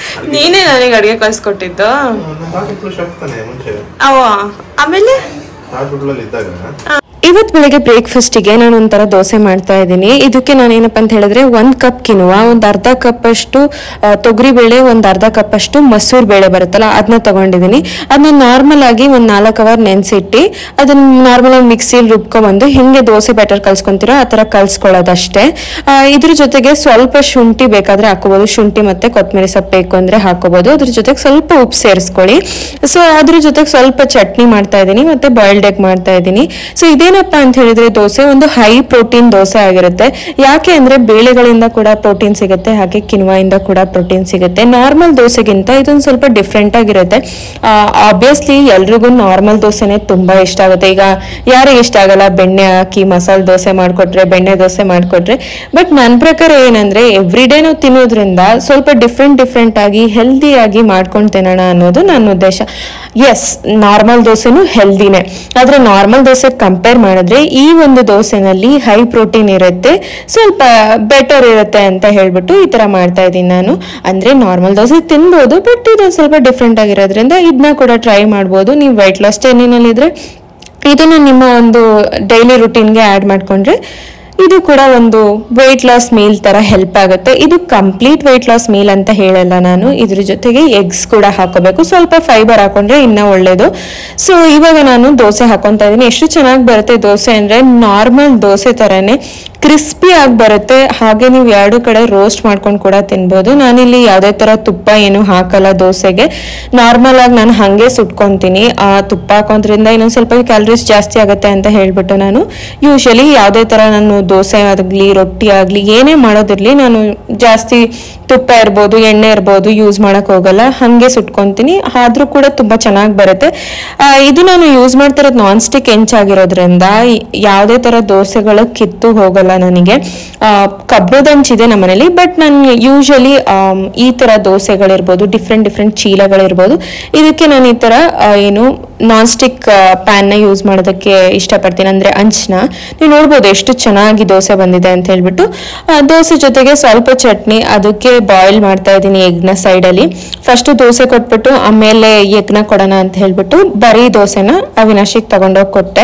ನೀನೇ ನನಗೆ ಅಡುಗೆ ಕಳ್ಸ್ಕೊಟ್ಟಿದ್ದು ಹಾಸ್ಪಿಟ್ಲ್ ಶಾಪ್ ತಾನೆ ಮುಂಚೆ ಅವ ಆಮೇಲೆ ಹಾಸ್ಪಿಟ್ಲಲ್ಲಿ ಇದ್ದಾಗ ಇವತ್ತು ಬೆಳಗ್ಗೆ ಬ್ರೇಕ್ಫಾಸ್ಟಿಗೆ ನಾನು ಒಂಥರ ದೋಸೆ ಮಾಡ್ತಾ ಇದ್ದೀನಿ ಇದಕ್ಕೆ ನಾನು ಏನಪ್ಪ ಅಂತ ಹೇಳಿದ್ರೆ ಒಂದು ಕಪ್ ಕಿನುವ ಒಂದು ಅರ್ಧ ಕಪ್ ಅಷ್ಟು ಆ, ತೊಗರಿ ಬೇಳೆ ಒಂದು ಅರ್ಧ ಕಪ್ ಅಷ್ಟು ಮಸೂರ್ ಬೇಳೆ ಬರುತ್ತಲ್ಲ ಅದನ್ನ ತಗೊಂಡಿದ್ದೀನಿ ಅದನ್ನ ನಾರ್ಮಲ್ ಆಗಿ ಒಂದು ನಾಲ್ಕು ಅವರ್ ನೆನೆಸಿಟ್ಟು ಅದನ್ನ ನಾರ್ಮಲ್ ಆಗಿ ಮಿಕ್ಸಿಲಿ ರುಬ್ಕೊಂಬಂದು ಹಿಂಗೆ ದೋಸೆ ಬ್ಯಾಟರ್ ಕಲ್ಸ್ಕೊಂತೀರೋ ಆ ಥರ ಕಲ್ಸ್ಕೊಳ್ಳೋದಷ್ಟೇ ಆ, ಇದ್ರ ಜೊತೆಗೆ ಸ್ವಲ್ಪ ಶುಂಠಿ ಬೇಕಾದ್ರೆ ಹಾಕೋಬಹುದು ಶುಂಠಿ ಮತ್ತೆ ಕೊತ್ತಂಬರಿ ಸೊಪ್ಪು ಬೇಕು ಅಂದ್ರೆ ಹಾಕೋಬಹುದು ಅದ್ರ ಜೊತೆಗೆ ಸ್ವಲ್ಪ ಉಪ್ಪು ಸೇರಿಸ್ಕೊಳ್ಳಿ ಸೊ ಅದ್ರ ಜೊತೆಗೆ ಸ್ವಲ್ಪ ಚಟ್ನಿ ಮಾಡ್ತಾ ಇದ್ದೀನಿ ಮತ್ತೆ ಬಾಯ್ಲ್ಡ್ ಎಗ್ ಮಾಡ್ತಾ ಇದ್ದೀನಿ ಸೊ ಇದೇನಪ್ಪ ಅಂತ ಹೇಳಿದ್ರೆ ದೋಸೆ ಒಂದು ಹೈ ಪ್ರೋಟೀನ್ ದೋಸೆ ಆಗಿರುತ್ತೆ ಯಾಕೆ ಅಂದ್ರೆ ಬೇಳೆಗಳಿಂದ ಕೂಡ ಪ್ರೋಟೀನ್ ಸಿಗುತ್ತೆ ಹಾಗೆ ಕಿನ್ವಾಯಿಂದ ಕೂಡ ಪ್ರೋಟೀನ್ ಸಿಗುತ್ತೆ ನಾರ್ಮಲ್ ದೋಸೆಗಿಂತ ಇದೊಂದು ಸ್ವಲ್ಪ ಡಿಫ್ರೆಂಟ್ ಆಗಿರುತ್ತೆ ಆಬ್ವಿಯಸ್ಲಿ ಎಲ್ರಿಗೂ ನಾರ್ಮಲ್ ದೋಸೆನೆ ತುಂಬಾ ಇಷ್ಟ ಆಗುತ್ತೆ ಈಗ ಯಾರಿಗೆ ಇಷ್ಟ ಆಗಲ್ಲ ಬೆಣ್ಣೆ ಹಾಕಿ ಮಸಾಲೆ ದೋಸೆ ಮಾಡ್ಕೊಟ್ರೆ ಬೆಣ್ಣೆ ದೋಸೆ ಮಾಡ್ಕೊಟ್ರೆ ಬಟ್ ನನ್ನ ಪ್ರಕಾರ ಏನಂದ್ರೆ ಎವ್ರಿ ಡೇ ನಾವು ತಿನ್ನೋದ್ರಿಂದ ಸ್ವಲ್ಪ ಡಿಫ್ರೆಂಟ್ ಡಿಫ್ರೆಂಟ್ ಆಗಿ ಹೆಲ್ದಿ ಆಗಿ ಮಾಡ್ಕೊಂಡು ತಿನ್ನೋಣ ಅನ್ನೋದು ನನ್ನ ಉದ್ದೇಶ ಎಸ್ ನಾರ್ಮಲ್ ದೋಸೆನೂ ಹೆಲ್ದಿನೇ ಆದ್ರೆ ನಾರ್ಮಲ್ ದೋಸೆ ಕಂಪೇರ್ ಮಾಡಿದ್ರೆ ಈ ಒಂದು ದೋಸೆನಲ್ಲಿ ಹೈ ಪ್ರೋಟೀನ್ ಇರುತ್ತೆ ಸ್ವಲ್ಪ ಬೆಟರ್ ಇರುತ್ತೆ ಅಂತ ಹೇಳ್ಬಿಟ್ಟು ಈ ತರ ಮಾಡ್ತಾ ಇದ್ದೀನಿ ನಾನು ಅಂದ್ರೆ ನಾರ್ಮಲ್ ದೋಸೆ ತಿನ್ಬೋದು ಬಟ್ ಇದೊಂದು ಸ್ವಲ್ಪ ಡಿಫ್ರೆಂಟ್ ಆಗಿರೋದ್ರಿಂದ ಇದನ್ನ ಕೂಡ ಟ್ರೈ ಮಾಡ್ಬೋದು ನೀವು ವೈಟ್ ಲಾಸ್ ಇದ್ರೆ ಇದನ್ನ ನಿಮ್ಮ ಒಂದು ಡೈಲಿ ರುಟೀನ್ಗೆ ಆ್ಯಡ್ ಮಾಡ್ಕೊಂಡ್ರೆ ಇದು ಕೂಡ ಒಂದು ವೆಯ್ಟ್ ಲಾಸ್ ಮೀಲ್ ತರ ಹೆಲ್ಪ್ ಆಗುತ್ತೆ ಇದು ಕಂಪ್ಲೀಟ್ ವೆಯ್ಟ್ ಲಾಸ್ ಮೀಲ್ ಅಂತ ಹೇಳಲ್ಲ ನಾನು ಇದ್ರ ಜೊತೆಗೆ ಎಗ್ಸ್ ಕೂಡ ಹಾಕೋಬೇಕು ಸ್ವಲ್ಪ ಫೈಬರ್ ಹಾಕೊಂಡ್ರೆ ಇನ್ನ ಒಳ್ಳೇದು ಸೊ ಇವಾಗ ನಾನು ದೋಸೆ ಹಾಕೊಂತ ಇದ್ದೀನಿ ಎಷ್ಟು ಚೆನ್ನಾಗಿ ಬರುತ್ತೆ ದೋಸೆ ಅಂದ್ರೆ ನಾರ್ಮಲ್ ದೋಸೆ ತರನೇ ಕ್ರಿಸ್ಪಿ ಆಗಿ ಬರುತ್ತೆ ಹಾಗೆ ನೀವು ಎರಡು ಕಡೆ ರೋಸ್ಟ್ ಮಾಡ್ಕೊಂಡು ಕೂಡ ತಿನ್ಬೋದು ನಾನಿಲ್ಲಿ ಯಾವುದೇ ತರ ತುಪ್ಪ ಏನು ಹಾಕಲ್ಲ ದೋಸೆಗೆ ನಾರ್ಮಲ್ ಆಗಿ ನಾನು ಹಾಗೆ ಸುಟ್ಕೊಂತೀನಿ ಆ ತುಪ್ಪ ಹಾಕೋದ್ರಿಂದ ಇನ್ನೊಂದು ಸ್ವಲ್ಪ ಕ್ಯಾಲರೀಸ್ ಜಾಸ್ತಿ ಆಗುತ್ತೆ ಅಂತ ಹೇಳ್ಬಿಟ್ಟು ನಾನು ಯೂಶಲಿ ಯಾವುದೇ ತರ ನಾನು ದೋಸೆ ಆಗಲಿ ರೊಟ್ಟಿ ಆಗಲಿ ಏನೇ ಮಾಡೋದಿರ್ಲಿ ನಾನು ಜಾಸ್ತಿ ತುಪ್ಪ ಇರ್ಬೋದು ಎಣ್ಣೆ ಇರ್ಬೋದು ಯೂಸ್ ಮಾಡಕ್ ಹೋಗಲ್ಲ ಹಾಗೆ ಸುಟ್ಕೊಂತೀನಿ ಆದ್ರೂ ಕೂಡ ತುಂಬಾ ಚೆನ್ನಾಗಿ ಬರುತ್ತೆ ಆ, ಇದು ನಾನು ಯೂಸ್ ಮಾಡ್ತಿರೋದು ನಾನ್ ಸ್ಟಿಕ್ ಹೆಂಚಾಗಿರೋದ್ರಿಂದ ಯಾವುದೇ ತರ ದೋಸೆಗಳು ಕಿತ್ತು ಹೋಗಲ್ಲ ನನಗೆ ಆ, ಕಬ್ಬಿಣದ ಹಂಚಿದೆ ನಮ್ಮ ಮನೇಲಿ ಬಟ್ ನಾನು ಯೂಶಲಿ ಈ ತರ ದೋಸೆಗಳಿರ್ಬೋದು ಡಿಫ್ರೆಂಟ್ ಡಿಫ್ರೆಂಟ್ ಚೀಲಗಳಿರ್ಬೋದು ಇದಕ್ಕೆ ನಾನು ಈ ತರ ಆ, ಏನು ನಾನ್ ಸ್ಟಿಕ್ ಪ್ಯಾನ್ನ ಯೂಸ್ ಮಾಡೋದಕ್ಕೆ ಇಷ್ಟಪಡ್ತೀನಿ ಅಂದ್ರೆ ಅಂಚನ್ನ ನೀವು ನೋಡ್ಬೋದು ಎಷ್ಟು ಚೆನ್ನಾಗಿ ದೋಸೆ ಬಂದಿದೆ ಅಂತ ಹೇಳ್ಬಿಟ್ಟು ಆ, ದೋಸೆ ಜೊತೆಗೆ ಸ್ವಲ್ಪ ಚಟ್ನಿ ಅದಕ್ಕೆ ಬಾಯ್ಲ್ ಮಾಡ್ತಾ ಇದ್ದೀನಿ ಎಗ್ನ ಸೈಡಲ್ಲಿ ಫಸ್ಟ್ ದೋಸೆ ಕೊಟ್ಬಿಟ್ಟು ಆಮೇಲೆ ಎಗ್ನ ಕೊಡೋಣ ಅಂತ ಹೇಳ್ಬಿಟ್ಟು ಬರೀ ದೋಸೆನ ಅವಿನಾಶಿಗೆ ತಗೊಂಡೋಗಿ ಕೊಟ್ಟೆ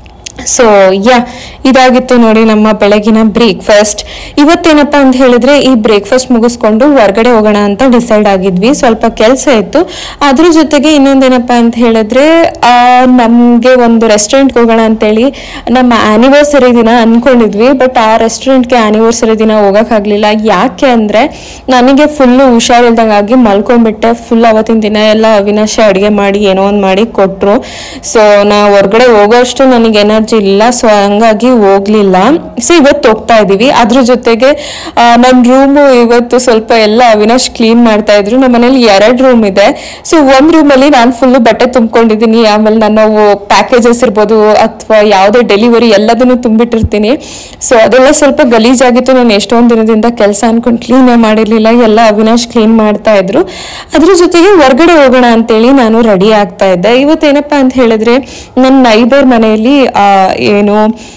ಸೊ ಯಾ ಇದಾಗಿತ್ತು ನೋಡಿ ನಮ್ಮ ಬೆಳಗಿನ ಬ್ರೇಕ್ಫಾಸ್ಟ್ ಇವತ್ತೇನಪ್ಪ ಅಂತ ಹೇಳಿದ್ರೆ ಈ ಬ್ರೇಕ್ಫಾಸ್ಟ್ ಮುಗಿಸ್ಕೊಂಡು ಹೊರಗಡೆ ಹೋಗೋಣ ಅಂತ ಡಿಸೈಡ್ ಆಗಿದ್ವಿ ಸ್ವಲ್ಪ ಕೆಲಸ ಇತ್ತು ಅದ್ರ ಜೊತೆಗೆ ಇನ್ನೊಂದೇನಪ್ಪ ಅಂತ ಹೇಳಿದ್ರೆ ಆ, ನಮ್ಗೆ ಒಂದು ರೆಸ್ಟೋರೆಂಟ್ಗೆ ಹೋಗೋಣ ಅಂತೇಳಿ ನಮ್ಮ ಆನಿವರ್ಸರಿ ದಿನ ಅನ್ಕೊಂಡಿದ್ವಿ ಬಟ್ ಆ ರೆಸ್ಟೋರೆಂಟ್ಗೆ ಆನಿವರ್ಸರಿ ದಿನ ಹೋಗೋಕ್ಕಾಗ್ಲಿಲ್ಲ ಯಾಕೆ ಅಂದ್ರೆ ನನಗೆ ಫುಲ್ಲು ಹುಷಾರಿಲ್ದಂಗಾಗಿ ಮಲ್ಕೊಂಡ್ಬಿಟ್ಟೆ ಫುಲ್ ಅವತ್ತಿನ ದಿನ ಎಲ್ಲ ಅವಿನಾಶ ಅಡುಗೆ ಮಾಡಿ ಏನೋ ಒಂದು ಮಾಡಿ ಕೊಟ್ರು ಸೊ ನಾ ಹೊರಗಡೆ ಹೋಗೋಷ್ಟು ನನಗೆ ಎನರ್ಜಿ ಇಲ್ಲ ಸೊ ಹಂಗಾಗಿ ಹೋಗ್ಲಿಲ್ಲ ಸೊ ಇವತ್ತು ಹೋಗ್ತಾ ಇದೀವಿ ಅದ್ರ ಜೊತೆಗೆ ನನ್ನ ರೂಮು ಇವತ್ತು ಸ್ವಲ್ಪ ಎಲ್ಲ ಅವಿನಾಶ್ ಕ್ಲೀನ್ ಮಾಡ್ತಾ ಇದ್ರು ನಮ್ಮ ಮನೇಲಿ ಎರಡು ರೂಮ್ ಇದೆ ಸೊ ಒಂದ್ ರೂಮ್ ಅಲ್ಲಿ ನಾನು ಫುಲ್ ಬಟ್ಟೆ ತುಂಬ್ಕೊಂಡಿದ್ದೀನಿ ಆಮೇಲೆ ನಾನು ಪ್ಯಾಕೇಜಸ್ ಇರ್ಬೋದು ಅಥವಾ ಯಾವುದೇ ಡೆಲಿವರಿ ಎಲ್ಲದನ್ನು ತುಂಬಿಟ್ಟಿರ್ತೀನಿ ಸೊ ಅದೆಲ್ಲ ಸ್ವಲ್ಪ ಗಲೀಜಾಗಿತ್ತು ನಾನು ಎಷ್ಟೊಂದು ದಿನದಿಂದ ಕೆಲಸ ಅನ್ಕೊಂಡು ಕ್ಲೀನೇ ಮಾಡಿರ್ಲಿಲ್ಲ ಎಲ್ಲ ಅವಿನಾಶ್ ಕ್ಲೀನ್ ಮಾಡ್ತಾ ಇದ್ರು ಅದ್ರ ಜೊತೆಗೆ ಹೊರಗಡೆ ಹೋಗೋಣ ಅಂತೇಳಿ ನಾನು ರೆಡಿ ಆಗ್ತಾ ಇದ್ದೆ ಇವತ್ತೇನಪ್ಪ ಅಂತ ಹೇಳಿದ್ರೆ ನನ್ನ ನೈಬರ್ ಮನೆಯಲ್ಲಿ ಆ, ಏನು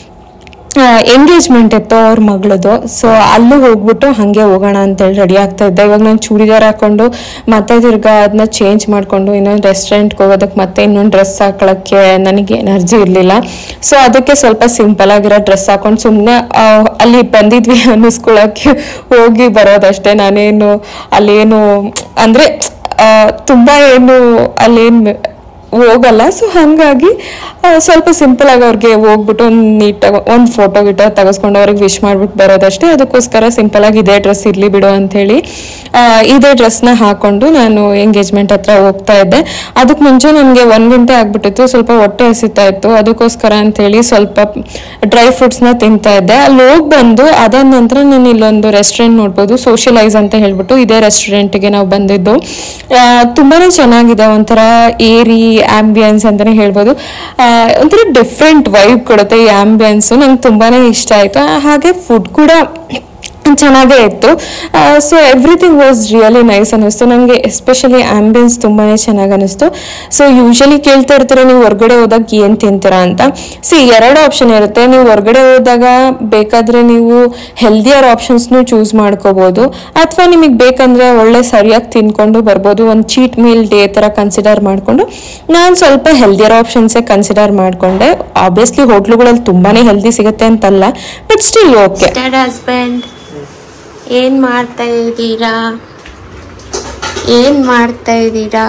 ಎಂಗೇಜ್ಮೆಂಟ್ ಇತ್ತು ಅವ್ರ ಮಗಳದು ಸೊ ಅಲ್ಲೂ ಹೋಗ್ಬಿಟ್ಟು ಹಾಗೆ ಹೋಗೋಣ ಅಂತೇಳಿ ರೆಡಿ ಆಗ್ತಾ ಇದ್ದೆ ಇವಾಗ ನಾನು ಚೂಡಿದಾರ್ ಹಾಕೊಂಡು ಮತ್ತೆ ತಿರ್ಗಾ ಅದನ್ನ ಚೇಂಜ್ ಮಾಡ್ಕೊಂಡು ಇನ್ನೊಂದು ರೆಸ್ಟೋರೆಂಟ್ಗೆ ಹೋಗೋದಕ್ಕೆ ಮತ್ತೆ ಇನ್ನೊಂದು ಡ್ರೆಸ್ ಹಾಕೊಳ್ಳೋಕ್ಕೆ ನನಗೆ ಎನರ್ಜಿ ಇರಲಿಲ್ಲ ಸೊ ಅದಕ್ಕೆ ಸ್ವಲ್ಪ ಸಿಂಪಲ್ ಆಗಿರೋ ಡ್ರೆಸ್ ಹಾಕೊಂಡು ಸುಮ್ಮನೆ ಅಲ್ಲಿ ಬಂದಿದ್ವಿ ಅನ್ನಿಸ್ಕೊಳ್ಳೋಕ್ಕೆ ಹೋಗಿ ಬರೋದಷ್ಟೇ ನಾನೇನು ಅಲ್ಲೇನು ಅಂದರೆ ತುಂಬ ಏನು ಅಲ್ಲೇನು ಹೋಗಲ್ಲ ಸೊ ಹಾಗಾಗಿ ಆ, ಸ್ವಲ್ಪ ಸಿಂಪಲ್ ಆಗಿ ಅವ್ರಿಗೆ ಹೋಗ್ಬಿಟ್ಟು ಒಂದು ನೀಟಾಗಿ ಒಂದು ಫೋಟೋ ಗಿಟೋ ತೆಗೆಸ್ಕೊಂಡು ಅವ್ರಿಗೆ ವಿಶ್ ಮಾಡ್ಬಿಟ್ಟು ಬರೋದಷ್ಟೇ ಅದಕ್ಕೋಸ್ಕರ ಸಿಂಪಲ್ ಆಗಿ ಇದೇ ಡ್ರೆಸ್ ಇರಲಿ ಬಿಡು ಅಂಥೇಳಿ ಇದೇ ಡ್ರೆಸ್ನ ಹಾಕೊಂಡು ನಾನು ಎಂಗೇಜ್ಮೆಂಟ್ ಹತ್ರ ಹೋಗ್ತಾ ಇದ್ದೆ ಅದಕ್ಕೆ ಮುಂಚೆ ನನಗೆ ಒಂದು ಗಂಟೆ ಆಗ್ಬಿಟ್ಟಿತ್ತು ಸ್ವಲ್ಪ ಹೊಟ್ಟೆ ಹಸಿತಾ ಇತ್ತು ಅದಕ್ಕೋಸ್ಕರ ಅಂಥೇಳಿ ಸ್ವಲ್ಪ ಡ್ರೈ ಫ್ರೂಟ್ಸ್ನ ತಿಂತಾ ಇದ್ದೆ ಅಲ್ಲಿ ಹೋಗಿ ಬಂದು ಅದಾದ ನಂತರ ನಾನು ಇಲ್ಲೊಂದು ರೆಸ್ಟೋರೆಂಟ್ ನೋಡ್ಬೋದು ಸೋಷಿಯಲೈಸ್ ಅಂತ ಹೇಳ್ಬಿಟ್ಟು ಇದೇ ರೆಸ್ಟೋರೆಂಟ್ಗೆ ನಾವು ಬಂದಿದ್ದು ಆ, ತುಂಬಾನೇ ಚೆನ್ನಾಗಿದೆ ಒಂಥರ ಏರಿ ಆಂಬಿಯನ್ಸ್ ಅಂತಾನೆ ಹೇಳ್ಬೋದು ಆ, ಒಂಥರ ಡಿಫ್ರೆಂಟ್ ವೈಬ್ ಕೊಡುತ್ತೆ ಈ ಆಂಬಿಯನ್ಸ್ ನಂಗೆ ತುಂಬಾನೇ ಇಷ್ಟ ಆಯ್ತು ಆ, ಹಾಗೆ ಫುಡ್ ಕೂಡ ಚೆನ್ನಾಗೇ ಇತ್ತು so everything was really nice ಅನ್ನಿಸ್ತು ನನಗೆ ಎಸ್ಪೆಷಲಿ ಆಂಬಿಯನ್ಸ್ ತುಂಬಾ ಚೆನ್ನಾಗಿ ಅನ್ನಿಸ್ತು ಸೊ ಯೂಶಲಿ ಕೇಳ್ತಾ ಇರ್ತೀರ ನೀವು ಹೊರಗಡೆ ಹೋದಾಗ ಏನು ತಿಂತೀರಾ ಅಂತ ಸಿ ಎರಡು ಆಪ್ಷನ್ ಇರುತ್ತೆ ನೀವು ಹೊರಗಡೆ ಹೋದಾಗ ಬೇಕಾದರೆ ನೀವು ಹೆಲ್ದಿಯರ್ ಆಪ್ಷನ್ಸ್ನು ಚೂಸ್ ಮಾಡ್ಕೋಬೋದು ಅಥವಾ ನಿಮಗೆ ಬೇಕಂದರೆ ಒಳ್ಳೆ ಸರಿಯಾಗಿ ತಿನ್ಕೊಂಡು ಬರ್ಬೋದು ಒಂದು ಚೀಟ್ ಮೀಲ್ ಡೇ ಥರ ಕನ್ಸಿಡರ್ ಮಾಡಿಕೊಂಡು ನಾನು ಸ್ವಲ್ಪ ಹೆಲ್ದಿಯರ್ ಆಪ್ಷನ್ಸೇ ಕನ್ಸಿಡರ್ ಮಾಡಿಕೊಂಡೆ ಆಬ್ವಿಯಸ್ಲಿ ಹೋಟ್ಲುಗಳಲ್ಲಿ ತುಂಬಾ ಹೆಲ್ದಿ ಸಿಗುತ್ತೆ ಅಂತಲ್ಲ ಬಟ್ ಸ್ಟಿಲ್ ಓಕೆ ಹಸ್ಬೆಂಡ್ ಏನ್ ಮಾಡ್ತಾ ಇದ್ದೀರಾ ಏನ್ ಮಾಡ್ತಾ ಇದ್ದೀರಾ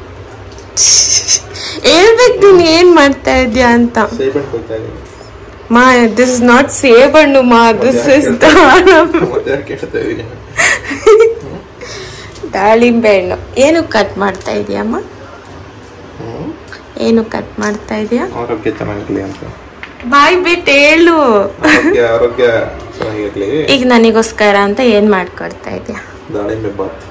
ಹೇಳ್ಬೇಕು ನೀನ್ ಏನ್ ಮಾಡ್ತಾ ಇದೀಯಾ ಅಂತ ಸೇಬೆಣ್ಣೆ ಕೊಯ್ತಾ ಇದ್ದೀನಿ. ಮಾ ದಿಸ್ ಇಸ್ ನಾಟ್ ಸೇಬ್ ಹಣ್ಣು ಮಾ ದಿಸ್ ಇಸ್ ಮತ್ತೆ ಯಾಕೆ ಹೇಳ್ತಾ ಇದ್ದೀನಿ? ದಾಳಿಂಬೆ ಹಣ್ಣು ಏನು ಕಟ್ ಮಾಡ್ತಾ ಇದೀಯಮ್ಮ ಹ್ಮ್? ಏನು ಕಟ್ ಮಾಡ್ತಾ ಇದೀಯಾ ಆರೋಗ್ಯ ಚೆನ್ನಾಗಿರ್ಲಿ ಅಂತ ಬಾಯ್ ಬಿಟ್ಟು ಹೇಳು ಆರೋಗ್ಯ ಆರೋಗ್ಯ ಚೆನ್ನಾಗಿರ್ಲಿ ಈಗ ನನಗೋಸ್ಕರ ಅಂತ ಏನ್ ಮಾಡ್ಕೊಡ್ತಾ ಇದೀಯಾ ದಾಳಿಂಬೆ ಬಾತ್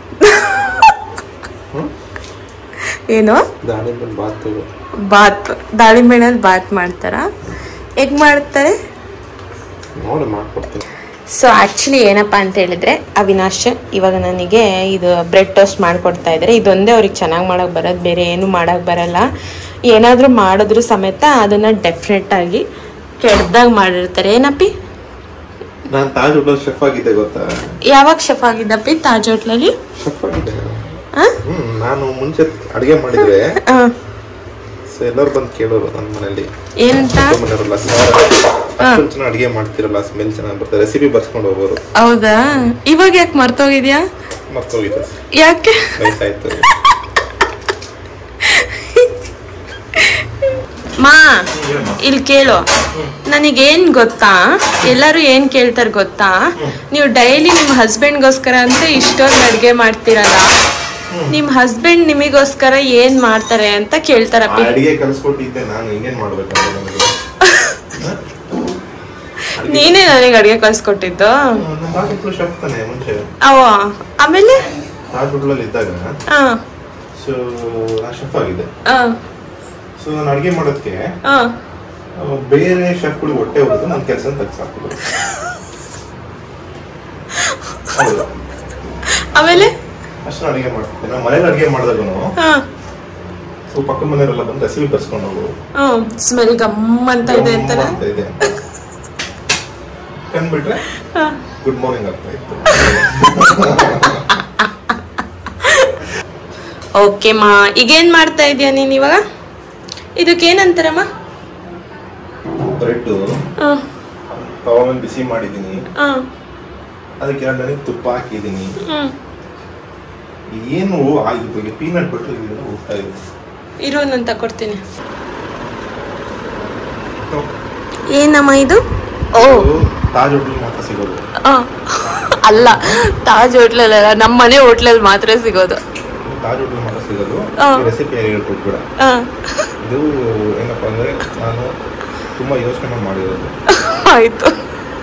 ಏನು ದಾಳಿಂಬೆ ಬಾತ್ ಬಾತ್ ದಾಳಿಂಬೆ ಹಣ್ಣಲ್ಲಿ ಬಾತ್ ಮಾಡ್ತಾರ ಹೇಗ್ ಮಾಡ್ತಾರೆ ನೋಡಿ ಮಾಡ್ಕೊಡ್ತೀನಿ ಸೊ ಆಕ್ಚುಲಿ ಏನಪ್ಪಾ ಅಂತ ಹೇಳಿದ್ರೆ ಅವಿನಾಶ್ ಇವಾಗ ನನಗೆ ಇದು ಬ್ರೆಡ್ ಟೋಸ್ಟ್ ಮಾಡ್ಕೊಡ್ತಾ ಇದ್ದಾರೆ ಇದೊಂದೇ ಅವ್ರಿಗೆ ಚೆನ್ನಾಗಿ ಮಾಡಕ್ ಬರೋದು ಬೇರೆ ಏನು ಮಾಡಕ್ ಬರಲ್ಲ ಏನಾದರೂ ಮಾಡಿದ್ರು ಸಮೇತ ಅದನ್ನ ಡೆಫಿನೆಟ್ ಆಗಿ ಕೆಡ್ದಾಗ ಮಾಡಿರ್ತಾರೆ ಏನಪ್ಪಿ ನಾನು ತಾಜ್ ಹೋಟೆಲ್ ಶೆಫ್ ಆಗಿದ್ದೆ ಗೊತ್ತಾ ಯಾವಾಗ ಶೆಫ್ ಆಗಿದ್ದಪ್ಪಿ ತಾಜ್ ಹೋಟ್ಲಲ್ಲಿ ಶೆಫ್ ಆಗಿದ್ದೆ ಆ? ಹ್ಮ್ ನಾನು ಮುಂಚೆ ಅಡಿಗೆ ಮಾಡಿದ್ರೆ ಆ, ಸೊ ಎಲ್ಲರೂ ಬಂದು ಕೇಳೋರು ನನ್ನ ಮನೇಲಿ ಏನಂತ ಮನೆಯವರೆಲ್ಲ ಅಷ್ಟೊಂದು ಚೆನ್ನಾಗಿ ಅಡಿಗೆ ಮಾಡ್ತಿರಲ್ಲ ಸ್ಮೆಲ್ ಚೆನ್ನಾಗಿ ಬರ್ತದೆ ರೆಸಿಪಿ ಬರ್ಸ್ಕೊಂಡು ಹೋಗೋರು ಹೌದಾ ಇವಾಗ ಯಾಕೆ ಮರ್ತೋಗಿದ್ಯಾ ಮರ್ತೋಗಿದೆ ಯಾಕೆ ವಯಸ್ಸಾಯ್ತು ಮಾ ಇಲ್ಲಿ ಕೇಳು ನನಗೇನ್ ಗೊತ್ತಾ ಎಲ್ಲರೂ ಏನ್ ಕೇಳ್ತಾರೆ ಗೊತ್ತಾ ನೀವು ಡೈಲಿ ನಿಮ್ ಹಸ್ಬೆಂಡ್ಗೋಸ್ಕರ ಅಂತ ಇಷ್ಟೊಂದು ಅಡ್ಗೆ ಮಾಡ್ತೀರಲ್ಲ ನಿಮ್ ಹಸ್ಬೆಂಡ್ ನಿಮಿಗೋಸ್ಕರ ಏನ್ ಮಾಡ್ತಾರೆ ಅಂತ ಆ ಕೇಳ್ತಾರಪ್ಪಿ ಅಡಿಗೆ ಕಲಿಸ್ಕೊಟ್ಟಿದ್ದೆ ನಾನು ಹಿಂಗೇನ್ ಮಾಡ್ಬೇಕು ನನಗೆ ನೀನೇ ನನಗೆ ಅಡ್ಗೆ ಕಳ್ಸ್ಕೊಟ್ಟಿದ್ದು ನಮ್ಮ ತಾಜ್ ಶೆಫ್ ತಾನೆ ಮುಂಚೆ ಅವ ಆಮೇಲೆ ತಾಜ್ ಹೋಟೆಲಲ್ಲಿ ಇದ್ದಾಗ ಆ, ಸೊ ನಾನು ಶೆಫ್ ಆಗಿದ್ದೆ ಆ, ಸೊ ನಾನು ಅಡಿಗೆ ಮಾಡೋದಕ್ಕೆ ಆ. ಆ, ಬೇರೆ ಶೆಫ್ಗಳಿಗೆ ಹೊಟ್ಟೆ ಹೊಡೆದು ನನ್ನ ಕೆಲಸ ತೆಗ್ಸಾಕ್ಬಿಡು ಹೌದು ಆಮೇಲೆ ಅಷ್ಟು ಅಡಿಗೆ ಮಾಡ್ತಿದ್ದೆ ನಾನು ಮನೇಲಿ ಅಡಿಗೆ ಮಾಡಿದಾಗೂ ಆ, ಸೊ ಪಕ್ಕ ಮನೆಯವರೆಲ್ಲ ಬಂದು ರೆಸಿಪಿ ಬರ್ಸ್ಕೊಂಡು ಹೋಗೋರು ಆ, ಸ್ಮೆಲ್ ಗಮ್ ಅಂತ ಇದೆ ಅಂತಾನೆ ಅಂತ ಇದೆ ಕಂಡ್ಬಿಟ್ರೆ ಆ. ಗುಡ್ ಮಾರ್ನಿಂಗ್ ಆಗ್ತಾ ಇತ್ತು ಓಕೆ ಮಾ ಈಗೇನ್ ಮಾಡ್ತಾ ಇದೀಯ ನೀನ್ ಇವಾಗ ಇದಕ್ಕೇನಂತಾರಮ್ಮ ಬ್ರೆಡ್ ಆ, ತವ ಮೇಲೆ ಬಿಸಿ ಮಾಡಿದ್ದೀನಿ ಆ, ಅದಕ್ಕೆ ಎರಡು ನನಗೆ ತುಪ್ಪ ಹಾಕಿದ್ದೀನಿ ಹ್ಮ್. ಏನು ಆಗಿದ್ದು ಪೀನಟ್ ಬಟರ್ ಇದೆಲ್ಲ ಹೋಗ್ತಾ ಇದೆ ಇರು ನಾನು ತಕೊಡ್ತೀನಿ ಏನಮ್ಮ ಇದು ಓ ಇದು ತಾಜ್ ಹೋಟೆಲ್ ಮಾತ್ರ ಸಿಗೋದು ಆ, ಅಲ್ಲ ತಾಜ್ ಹೋಟ್ಲಲ್ಲ ನಮ್ಮ ಮನೆ ಹೋಟ್ಲಲ್ಲಿ ಮಾತ್ರ ಸಿಗೋದು ಇದು ತಾಜ್ ಹೋಟೆಲ್ ಮಾತ್ರ ಸಿಗೋದು ಆ. ರೆಸಿಪಿ ಹೇಳ್ಕೊಟ್ಬಿಡ ಆ, ಇದು ಏನಪ್ಪಾ ಅಂದ್ರೆ ನಾನು ತುಂಬಾ ಯೋಚನೆ ಮಾಡಿ ಮಾಡಿರೋದು ಆಯ್ತು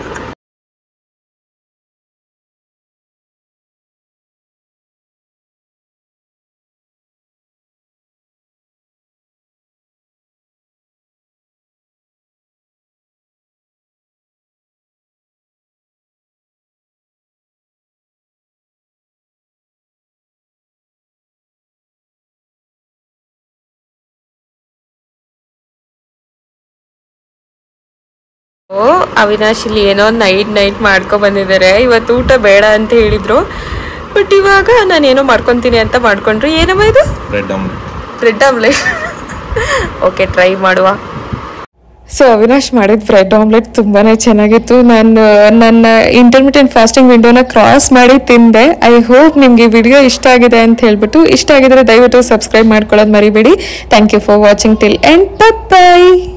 ಓ ಅವಿನಾಶ್ ಇಲ್ಲಿ ಏನೋ ನೈಟ್ ನೈಟ್ ಮಾಡ್ಕೊ ಬಂದಿದ್ದಾರೆ ಇವತ್ತು ಊಟ ಬೇಡ ಅಂತ ಹೇಳಿದ್ರು ಬಟ್ ಇವಾಗ ನಾನು ಏನೋ ಮಾಡ್ಕೊತೀನಿ ಅಂತ ಮಾಡ್ಕೊಂಡ್ರು ಏನಮ್ಮ ಇದು bread omelette bread omelette okay try ಮಾಡುವ ಸೊ ಅವಿನಾಶ್ ಮಾಡಿದ ಬ್ರೆಡ್ ಆಮ್ಲೆಟ್ ತುಂಬಾನೇ ಚೆನ್ನಾಗಿತ್ತು ನಾನು ನನ್ನ ಇಂಟರ್ಮಿಟೆಂಟ್ ಫಾಸ್ಟಿಂಗ್ ವಿಂಡೋನ ಕ್ರಾಸ್ ಮಾಡಿ ತಿಂದೆ ಐ ಹೋಪ್ ನಿಮಗೆ ವಿಡಿಯೋ ಇಷ್ಟ ಆಗಿದೆ ಅಂತ ಹೇಳ್ಬಿಟ್ಟು ಇಷ್ಟ ಆಗಿದ್ರೆ ದಯವಿಟ್ಟು ಸಬ್ಸ್ಕ್ರೈಬ್ ಮಾಡ್ಕೊಳ್ಳೋದು ಮರಿಬೇಡಿ thank you for watching till end by